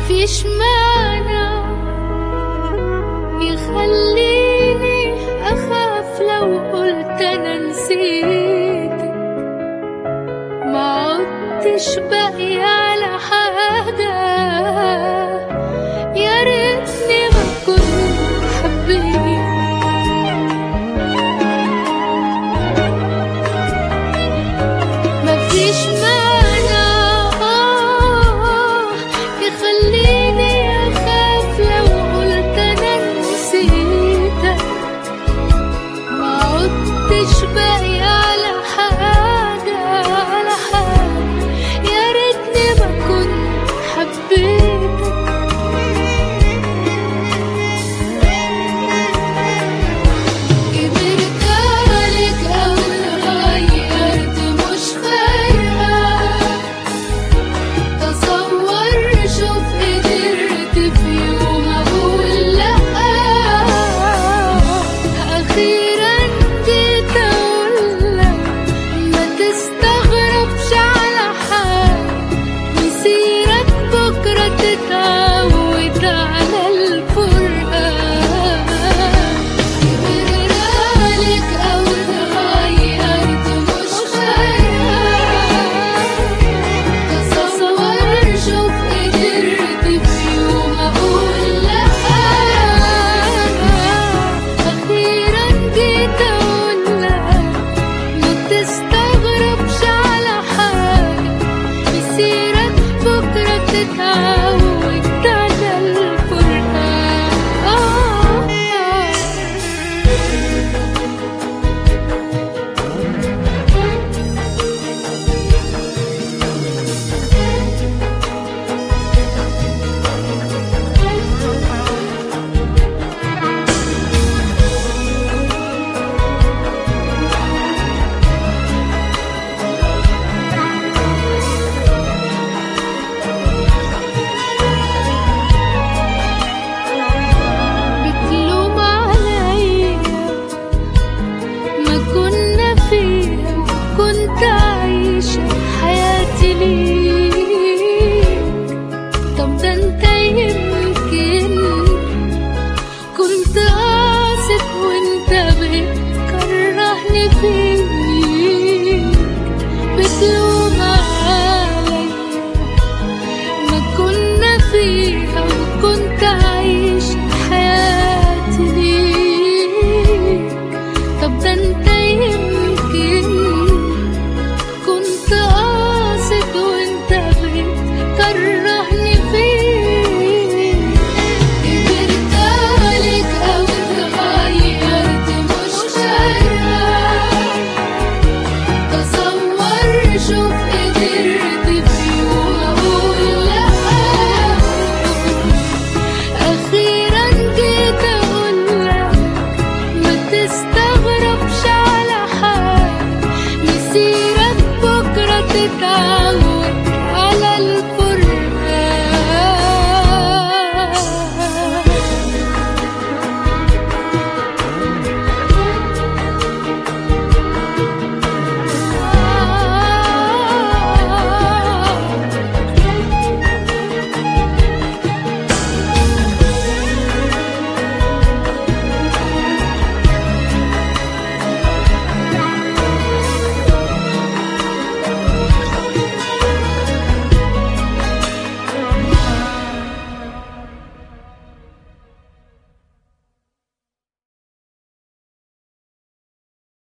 مفيش معنى يخليني أخاف لو قلت أنا نسيتك ما عدتش باقي على حاجة يا ريتني ما كنت حبيت مفيش معنى آه يخليني أخاف لو قلت أنا نسيتك ما عدتش باقي على حاجة على حاجة يا ريتني ما كنت حبيتك كبرت عليك أو اتغيرت مش فارقة تصور شوف قدرت في يوم أقول لأ أخيرا جيت أقولك ما تستغربش على حاجة مسيرك بكرة تتعود على الفرقة كبر عليك أو اتغيرت مش فارقة تصور شوف قدرت في يوم أقول لأ أخيرا جيت أقولك ما تستغربش على حاجة مسيرك بكرة تتعود على الفرقة آه بتلوم عليا ما كنا فيها وكنت عايشة حياتي ليك طب ده انت يمكن كنت قاصد وانت بتكرهني فيك بتلوم عليا ما كنا فيها وكنت